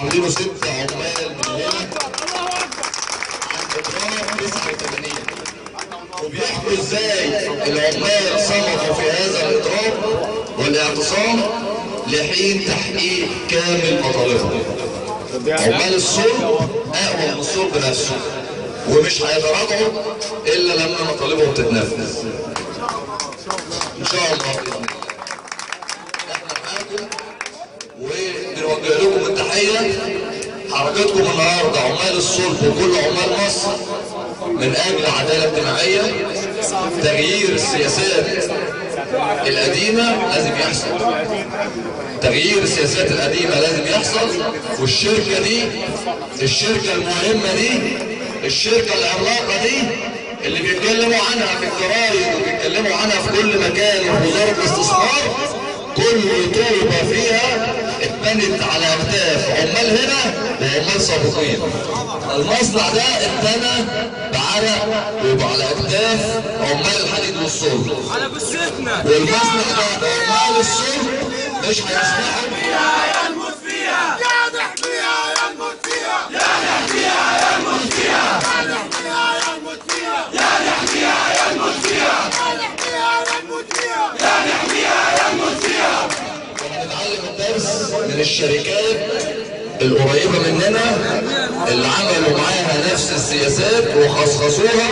عاملينه ست عمال من هنا عند اضراب 89 وبيحكوا ازاي العمال صمدوا في هذا الاضراب والاعتصام لحين تحقيق كامل مطالبهم عمال الصلب اقوى من الصلب نفسه ومش هيتراجعوا الا لما مطالبهم تتنفذ ان شاء الله باذن الله احنا معاكم وبنوجه لكم التحيه حركتكم النهارده عمال الصلب وكل عمال مصر من اجل عداله اجتماعيه تغيير السياسات القديمه لازم يحصل تغيير السياسات القديمه لازم يحصل والشركه دي الشركه المهمه دي الشركه العملاقه دي اللي بيتكلموا عنها في الجرايد وبيتكلموا عنها في كل مكان وفي وزاره الاستثمار كل طلبه فيها اتبنت على اكتاف عمال هنا وعمال سابقين المصنع ده اتبنى بعرق وعلى اكتاف عمال الحديد والصلب على جثتنا والمصنع ده عمال الصلب مش هيسمحوا يا نموت فيها يا نحميها يا نموت فيها يا نحميها يا نموت فيها يا نحميها يا نموت فيها يا نحميها يا نموت فيها يا نحميها يا نموت فيها يا نحميها يا نموت فيها نتعلم الدرس من الشركات القريبة مننا اللي عملوا معاها نفس السياسات وخصخصوها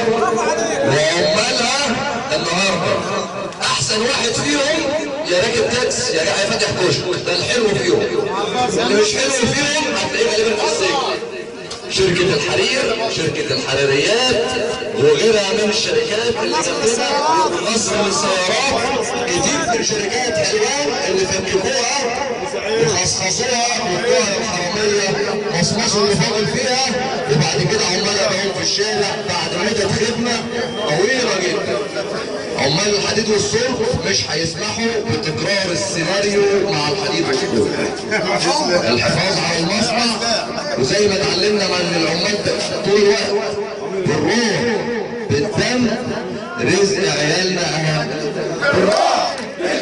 وعمالها النهارده احسن واحد فيهم يا راكب تاكس يا يا فاتح كشك ده الحلو فيهم اللي مش حلو فيهم هتلاقيه غالبا في السجن شركة الحرير شركة الحراريات وغيرها من الشركات اللي جنبنا مصر للسيارات كتير من شركات حلوان اللي فككوها وخصخصوها وادوها للحرامية مصمصوا اللي فاضل فيها وبعد كده عمال بقوا في الشارع بعد مدة خدمة طويلة جدا عمال الحديد والصلب مش هيسمحوا بتكرار السيناريو مع الحديد والصلب الحفاظ على المصنع وزي ما اتعلمنا من العمال ده طول الوقت بالروح بالدم رزق عيالنا اهم بالروح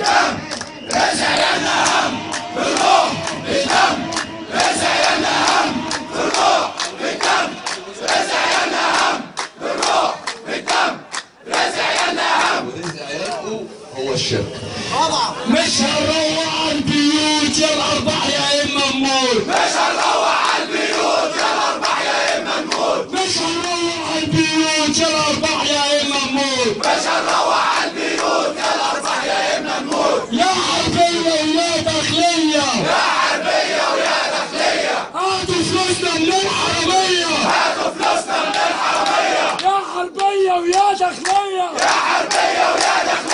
ورزق عيالكم هو الشركه مش هنروح البيوت يا الارباح يا اما نموت مش هنروح على البيوت يا الارباح يا اما نموت مش هنروح البيوت يا الارباح يا اما نموت مش هنروح على البيوت يا الارباح يا اما نموت يا حربية ويا داخلية يا حربيه ويا داخليه هاتوا فلوسنا من الحرامية هاتوا فلوسنا من الحراميه يا حربية ويا داخلية يا حربيه ويا داخليه